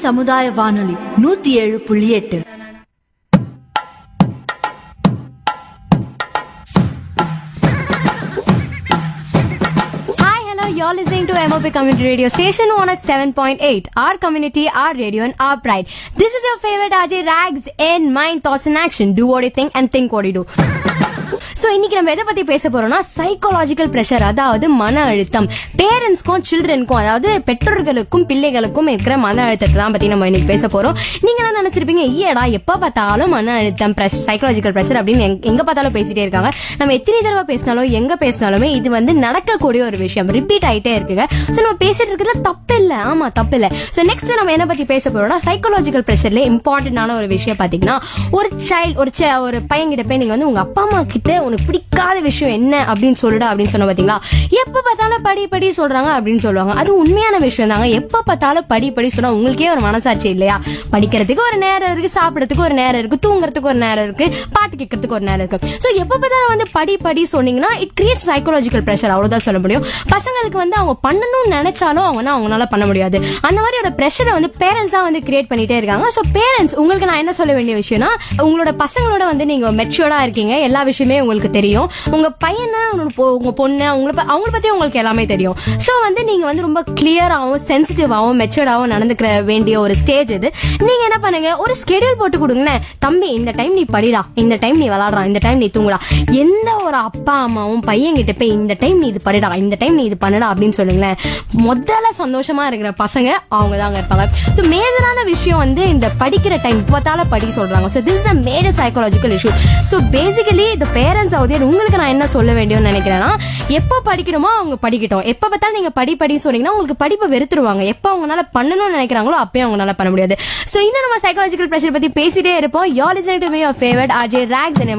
சமுதாய வானொலி நூத்தி ஏழு புள்ளி எட்டு Hi, hello. You're listening to MOP Community Radio Station 107.8. Our community, our radio, and our pride. This is your favorite RJ Rags in Mind, Thoughts, and Action. Do what you think and think what you do. So இன்னைக்கு நம்ம எதை பத்தி பேச போறோம்னா psychological pressure அதாவது மன அழுத்தம் பேரண்ட்ஸ்க்கும் சில்ட்ரனுக்கும் அதாவது பெற்றோர்களுக்கும் பிள்ளைகளுக்கும் இருக்கிற மன அழுத்தத்தை தான் பத்தி நம்ம இன்னைக்கு பேச போறோம் நீங்க என்ன நினைச்சிருப்பீங்க ஈயடா எப்ப பார்த்தாலும் மன அழுத்தம் சைக்காலஜிக்கல் ப்ரெஷர் அப்படின்னு எங்க- எங்க பார்த்தாலும் பேசிட்டே இருக்காங்க நம்ம எத்தனை தடவை பேசினாலும் எங்க பேசினாலுமே இது வந்து நடக்கக்கூடிய ஒரு விஷயம் ரிப்பீட் ஆயிட்டே இருக்குங்க ஸோ நம்ம பேசிட்டு இருக்கிறதுல தப்பு இல்ல ஆமா தப்பு இல்ல ஸோ நெக்ஸ்ட் நம்ம என்ன பத்தி பேச போறோம்னா சைக்காலஜிக்கல் ப்ரெஷர்ல இம்பார்ட்டன்டான ஒரு விஷயம் பாத்தீங்கன்னா ஒரு சைல்டு ஒரு chi- ஒரு பையன் கிட்ட போய் நீங்க வந்து உங்க அப்பா அம்மா கிட்ட உனக்கு பிடிக்காத விஷயம் என்ன அப்படின்னு சொல்லுடா அப்படின்னு சொன்ன பாத்தீங்களா எப்ப பார்த்தாலும் படி படி சொல்றாங்க அப்படின்னு சொல்லுவாங்க அது உண்மையான விஷயம் தாங்க எப்ப பார்த்தாலும் படி படி சொன்னா உங்களுக்கே ஒரு மனசாட்சி இல்லையா படிக்கிறதுக்கு ஒரு நேரம் இருக்கு சாப்பிடறதுக்கு ஒரு நேரம் இருக்கு தூங்குறதுக்கு ஒரு நேரம் இருக்கு பாட்டு கேட்கறதுக்கு ஒரு நேரம் இருக்கு ஸோ எப்ப பார்த்தாலும் வந்து படி படி சொன்னீங்கன்னா இட் கிரியேட் சைக்காலஜிக்கல் ப்ரெஷர் அவ்வளவுதான் சொல்ல முடியும் பசங்களுக்கு வந்து அவங்க பண்ணணும்னு நினைச்சாலும் அவங்க அவங்களால பண்ண முடியாது அந்த மாதிரி ஒரு ப்ரெஷரை வந்து பேரண்ட்ஸ் தான் வந்து கிரியேட் பண்ணிட்டே இருக்காங்க ஸோ பேரண்ட்ஸ் உங்களுக்கு நான் என்ன சொல்ல வேண்டிய விஷயம்னா உங்களோட பசங்களோட வந்து நீங்க மெச்சூர்டா இருக்கீங்க எல்லா விஷயமே உங்களுக்கு தெரியும் உங்க பையனை உங்களோட பொ- உங்க பொண்ணு அவங்கள ப- அவங்கள பத்தி உங்களுக்கு எல்லாமே தெரியும் ஸோ வந்து நீங்க வந்து ரொம்ப கிளியராகவும் சென்சிட்டிவாகவும் மெச்சூர்டாகவும் நடந்துக்கிற வேண்டிய ஒரு ஸ்டேஜ் இது நீங்க என்ன பண்ணுங்க ஒரு ஸ்கெடியூல் போட்டு கொடுங்களேன் தம்பி இந்த டைம் நீ படிடா இந்த டைம் நீ விளாடுறா இந்த டைம் நீ தூங்குடா எந்த ஒரு அப்பா அம்மாவும் பையன் கிட்ட போய் இந்த டைம் நீ இது படிடா இந்த டைம் நீ இது பண்ணுடா அப்படின்னு சொல்லுங்களேன் முதல்ல சந்தோஷமா இருக்கிற பசங்க அவங்க தாங்க இருப்பாங்க ஸோ மேஜரான விஷயம் வந்து இந்த படிக்கிற டைம் இப்பத்தால படி சொல்றாங்க so this is a major psychological issue so basically இந்த பேரண்ட்ஸ் ஆகுது உங்களுக்கு நான் என்ன சொல்ல வேண்டியம்னு நினைக்கிறேன்னா எப்போ படிக்கணுமோ அவங்க படிக்கட்டும் எப்போ பார்த்தாலும் நீங்க படி படி சொன்னீங்கன்னா உங்களுக்கு படிப்பை வெறுத்துருவாங்க எப்போ அவங்களால பண்ணணும்னு நினைக்கிறாங்களோ அப்பயும் அவங்களால பண்ண முடியாது ஸோ இன்னும் நம்ம சைக்காலஜிக்கல் ப்ரெஷர் பத்தி பேசிட்டே இருப்போம் you're listening to me your favourite RJ rocks and